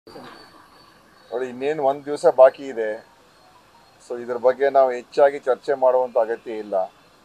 ನೋಡಿ ಇನ್ನೇನು ಒಂದು ದಿವಸ ಬಾಕಿ ಇದೆ ಸೊ ಇದ್ರ ಬಗ್ಗೆ ನಾವು ಹೆಚ್ಚಾಗಿ ಚರ್ಚೆ ಮಾಡುವಂಥ ಅಗತ್ಯ ಇಲ್ಲ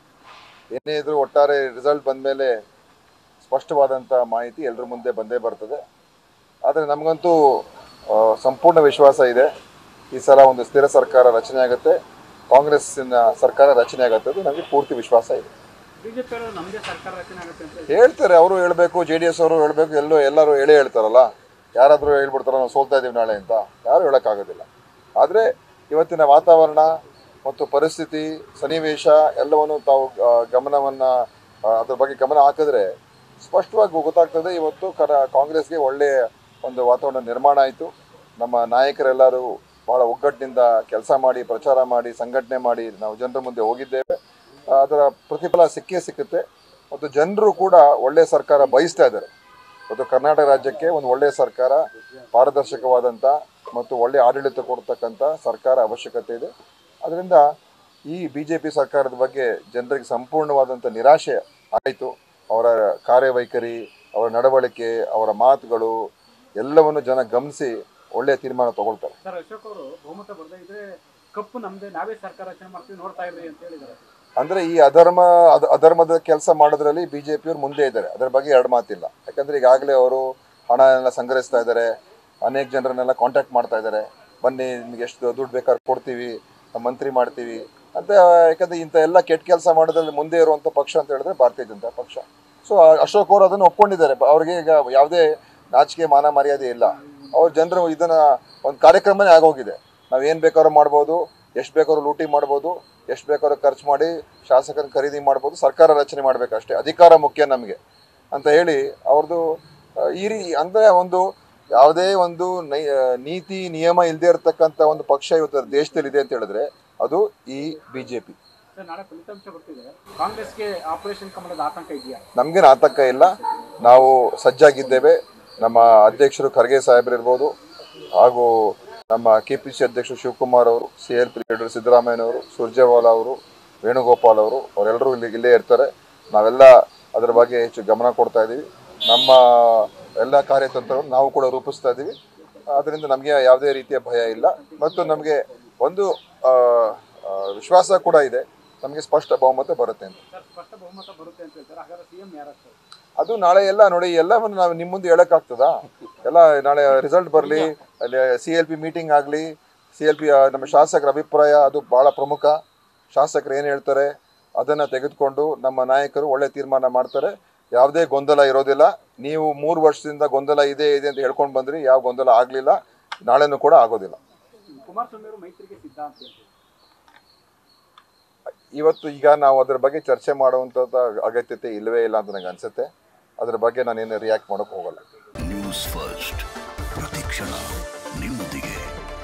ಏನೇ ಇದ್ರೂ ಒಟ್ಟಾರೆ ರಿಸಲ್ಟ್ ಬಂದಮೇಲೆ ಸ್ಪಷ್ಟವಾದಂಥ ಮಾಹಿತಿ ಎಲ್ಲರ ಮುಂದೆ ಬಂದೇ ಬರ್ತದೆ ಆದರೆ ನಮಗಂತೂ ಆ, ಸಂಪೂರ್ಣ ವಿಶ್ವಾಸ ಇದೆ ಈ ಸಲ ಒಂದು ಸ್ಥಿರ ಸರ್ಕಾರ ರಚನೆ ಆಗುತ್ತೆ ಕಾಂಗ್ರೆಸ್ಸಿನ ಸರ್ಕಾರ ರಚನೆ ಆಗುತ್ತೆ ಅದು ನಮಗೆ ಪೂರ್ತಿ ವಿಶ್ವಾಸ ಇದೆ ಬಿಜೆಪಿ ಅವರು ನಮ್ಮದೇ ಸರ್ಕಾರ ರಚನೆ ಆಗುತ್ತೆ ಅಂತ ಹೇಳಿ ಹೇಳ್ತಾರೆ ಅವರು ಹೇಳಬೇಕು ಜೆ ಡಿ ಎಸ್ ಅವರು ಹೇಳಬೇಕು ಎಲ್ಲೋ ಎಲ್ಲರೂ ಹೇಳೇ ಹೇಳ್ತಾರಲ್ಲ ಯಾರಾದರೂ ಹೇಳ್ಬಿಡ್ತಾರ ನಾವು ಸೋಲ್ತಾ ಇದ್ದೀವಿ ನಾಳೆ ಅಂತ ಯಾರು ಹೇಳೋಕ್ಕಾಗೋದಿಲ್ಲ ಆದರೆ ಇವತ್ತಿನ ವಾತಾವರಣ ಮತ್ತು ಪರಿಸ್ಥಿತಿ ಸನ್ನಿವೇಶ ಎಲ್ಲವನ್ನು ತಾವು ಗಮನವನ್ನು ಅದ್ರ ಬಗ್ಗೆ ಗಮನ ಹಾಕಿದ್ರೆ ಸ್ಪಷ್ಟವಾಗಿ ಗೊತ್ತಾಗ್ತದೆ ಇವತ್ತು ಕರ ಕಾಂಗ್ರೆಸ್ಗೆ ಒಳ್ಳೆಯ ಒಂದು ವಾತಾವರಣ ನಿರ್ಮಾಣ ಆಯಿತು ನಮ್ಮ ನಾಯಕರೆಲ್ಲರೂ ಬಹಳ ಒಗ್ಗಟ್ಟಿನಿಂದ ಕೆಲಸ ಮಾಡಿ ಪ್ರಚಾರ ಮಾಡಿ ಸಂಘಟನೆ ಮಾಡಿ ನಾವು ಜನರ ಮುಂದೆ ಹೋಗಿದ್ದೇವೆ ಆ, ಅದರ ಪ್ರತಿಫಲ ಸಿಕ್ಕೇ ಸಿಕ್ಕುತ್ತೆ ಮತ್ತು ಜನರು ಕೂಡ ಒಳ್ಳೆಯ ಸರ್ಕಾರ ಬಯಸ್ತಾ ಇದ್ದಾರೆ ಮತ್ತು ಕರ್ನಾಟಕ ರಾಜ್ಯಕ್ಕೆ ಒಂದು ಒಳ್ಳೆಯ ಸರ್ಕಾರ ಪಾರದರ್ಶಕವಾದಂಥ ಮತ್ತು ಒಳ್ಳೆಯ ಆಡಳಿತ ಕೊಡ್ತಕ್ಕಂಥ ಸರ್ಕಾರ ಅವಶ್ಯಕತೆ ಇದೆ ಅದರಿಂದ ಈ ಬಿ ಜೆ ಪಿ ಸರ್ಕಾರದ ಬಗ್ಗೆ ಜನರಿಗೆ ಸಂಪೂರ್ಣವಾದಂಥ ನಿರಾಶೆ ಆಯಿತು ಅವರ ಕಾರ್ಯವೈಖರಿ ಅವರ ನಡವಳಿಕೆ ಅವರ ಮಾತುಗಳು ಎಲ್ಲವನ್ನು ಜನ ಗಮನಿಸಿ ಒಳ್ಳೆಯ ತೀರ್ಮಾನ ತಗೊಳ್ತಾರೆ ಸರ್ ಅಶೋಕ್ ಅವರು ಬಹುಮತ ಬರ್ದೇ ಇದ್ರೆ ಕಪ್ಪು ನಮ್ದೇ ನಾವೇ ಸರ್ಕಾರ ರಚನೆ ಮಾಡ್ತೀವಿ ನೋಡ್ತಾ ಇರ್ರಿ ಅಂತ ಹೇಳಿದ್ದಾರೆ ಅಂದ್ರೆ ಈ ಅಧರ್ಮ ಅಧ- ಅಧರ್ಮದ ಕೆಲಸ ಮಾಡೋದ್ರಲ್ಲಿ ಬಿಜೆಪಿಯವರು ಮುಂದೆ ಇದ್ದಾರೆ ಅದರ ಬಗ್ಗೆ ಎರಡು ಮಾತಿಲ್ಲ ಯಾಕಂದ್ರೆ ಈಗಾಗಲೇ ಅವರು ಹಣ ಎಲ್ಲ ಸಂಗ್ರಹಿಸ್ತಾ ಇದ್ದಾರೆ ಅನೇಕ ಜನರನ್ನೆಲ್ಲ ಕಾಂಟ್ಯಾಕ್ಟ್ ಮಾಡ್ತಾ ಇದ್ದಾರೆ ಬನ್ನಿ ನಿಮ್ಗೆ ಎಷ್ಟು ದುಡ್ಡು ಬೇಕಾದ್ರೆ ಕೊಡ್ತೀವಿ ನಾವು ಮಂತ್ರಿ ಮಾಡ್ತೀವಿ ಅಂತ ಯಾಕಂದ್ರೆ ಇಂಥ ಎಲ್ಲ ಕೆಟ್ಟ ಕೆಲಸ ಮಾಡೋದ್ರಲ್ಲಿ ಮುಂದೆ ಇರುವಂಥ ಪಕ್ಷ ಅಂತ ಹೇಳಿದ್ರೆ ಭಾರತೀಯ ಜನತಾ ಪಕ್ಷ ಸೊ ಅಶೋಕ್ ಅವರು ಅದನ್ನು ಒಪ್ಕೊಂಡಿದ್ದಾರೆ ಬ- ಅವ್ರಿಗೆ ಈಗ ಯಾವುದೇ ನಾಚಿಕೆ ಮಾನ ಮರ್ಯಾದೆ ಇಲ್ಲ ಅವ್ರ ಜನರು ಇದನ್ನ ಒಂದು ಕಾರ್ಯಕ್ರಮನೇ ಆಗೋಗಿದೆ ನಾವು ಏನು ಬೇಕಾದ್ರೂ ಮಾಡ್ಬೋದು ಎಷ್ಟು ಬೇಕಾದ್ರೂ ಲೂಟಿ ಮಾಡ್ಬೋದು ಎಷ್ಟು ಬೇಕಾದ್ರೂ ಖರ್ಚು ಮಾಡಿ ಶಾಸಕರನ್ನ ಖರೀದಿ ಮಾಡ್ಬೋದು ಸರ್ಕಾರ ರಚನೆ ಮಾಡಬೇಕಷ್ಟೇ ಅಧಿಕಾರ ಮುಖ್ಯ ನಮಗೆ ಅಂತ ಹೇಳಿ ಅವ್ರದ್ದು ಆ, ಈ ರೀ ಅಂದರೆ ಒಂದು ಯಾವುದೇ ಒಂದು ನೈ ಆ, ನೀತಿ ನಿಯಮ ಇಲ್ಲದೆ ಇರತಕ್ಕಂಥ ಒಂದು ಪಕ್ಷ ಇವತ್ತು ದೇಶದಲ್ಲಿ ಇದೆ ಅಂತ ಹೇಳಿದ್ರೆ ಅದು ಈ ಬಿ ಜೆ ಪಿ ಸರ್ ನಾಳೆ ಫಲಿತಾಂಶ ಬರ್ತಿದೆ ಕಾಂಗ್ರೆಸ್ಗೆ ಆಪರೇಷನ್ ಕಮಲದ ಆತಂಕ ಇದೆಯಾ ನಮಗೇನು ಆತಂಕ ಇಲ್ಲ ನಾವು ಸಜ್ಜಾಗಿದ್ದೇವೆ ನಮ್ಮ ಅಧ್ಯಕ್ಷರು ಖರ್ಗೆ ಸಾಹೇಬರಿರ್ಬೋದು ಹಾಗೂ ನಮ್ಮ ಕೆ ಪಿ ಸಿ ಅಧ್ಯಕ್ಷರು ಶಿವಕುಮಾರ್ ಅವರು ಸಿ ಎಲ್ ಪಿ ಲೀಡರ್ ಸಿದ್ದರಾಮಯ್ಯನವರು ಸುರ್ಜೇವಾಲಾ ಅವರು ವೇಣುಗೋಪಾಲ್ ಅವರು ಅವರೆಲ್ಲರೂ ಇಲ್ಲಿ ಇಲ್ಲೇ ಇರ್ತಾರೆ ನಾವೆಲ್ಲ ಅದರ ಬಗ್ಗೆ ಹೆಚ್ಚು ಗಮನ ಕೊಡ್ತಾ ಇದ್ದೀವಿ ನಮ್ಮ ಎಲ್ಲ ಕಾರ್ಯತಂತ್ರವನ್ನು ನಾವು ಕೂಡ ರೂಪಿಸ್ತಾ ಇದ್ದೀವಿ ಅದರಿಂದ ನಮಗೆ ಯಾವುದೇ ರೀತಿಯ ಭಯ ಇಲ್ಲ ಮತ್ತು ನಮಗೆ ಒಂದು ಆ, ಆ, ವಿಶ್ವಾಸ ಕೂಡ ಇದೆ ನಮಗೆ ಸ್ಪಷ್ಟ ಬಹುಮತ ಬರುತ್ತೆ ಅಂತ ಸರ್ ಸ್ಪಷ್ಟ ಬಹುಮತ ಬರುತ್ತೆ ಅಂತ ಹೇಳ್ತಾರೆ ಹಾಗಾದ್ರೆ ಸಿಎಂ ಯಾರಾಗ್ತಾರೆ ಅದು ನಾಳೆ ಎಲ್ಲ ನೋಡಿ ಎಲ್ಲವನ್ನು ನಾವು ನಿಮ್ಮ ಮುಂದೆ ಹೇಳೋಕ್ಕಾಗ್ತದಾ ಎಲ್ಲ ನಾಳೆ ರಿಸಲ್ಟ್ ಬರಲಿ ಅಲ್ಲಿ ಸಿ ಎಲ್ ಪಿ ಮೀಟಿಂಗ್ ಆಗಲಿ ಸಿ ಎಲ್ ಪಿ ನಮ್ಮ ಶಾಸಕರ ಅಭಿಪ್ರಾಯ ಅದು ಭಾಳ ಪ್ರಮುಖ ಶಾಸಕರು ಏನು ಹೇಳ್ತಾರೆ ಅದನ್ನು ತೆಗೆದುಕೊಂಡು ನಮ್ಮ ನಾಯಕರು ಒಳ್ಳೆ ತೀರ್ಮಾನ ಮಾಡ್ತಾರೆ ಯಾವುದೇ ಗೊಂದಲ ಇರೋದಿಲ್ಲ ನೀವು ಮೂರು ವರ್ಷದಿಂದ ಗೊಂದಲ ಇದೆ ಇದೆ ಅಂತ ಹೇಳ್ಕೊಂಡು ಬಂದ್ರಿ ಯಾವ ಗೊಂದಲ ಆಗಲಿಲ್ಲ ನಾಳೆನೂ ಕೂಡ ಆಗೋದಿಲ್ಲ ಕುಮಾರಸ್ವಾಮಿ ಅವರು ಮೈತ್ರಿಗೆ ಸಿದ್ಧ ಅಂತ ಹೇಳ್ತಾರೆ ಇವತ್ತು ಈಗ ನಾವು ಅದರ ಬಗ್ಗೆ ಚರ್ಚೆ ಮಾಡುವಂಥದ್ದು ಅಗತ್ಯತೆ ಇಲ್ಲವೇ ಇಲ್ಲ ಅಂತ ನನಗೆ ಅನಿಸುತ್ತೆ ಅದ್ರ ಬಗ್ಗೆ ನಾನೇನು ರಿಯಾಕ್ಟ್ ಮಾಡೋಕ್ಕೆ ಹೋಗಲ್ಲ ನ್ಯೂಸ್ ಫಸ್ಟ್ ಪ್ರತಿಕ್ಷಣ ನಿಮ್ಮೊಂದಿಗೆ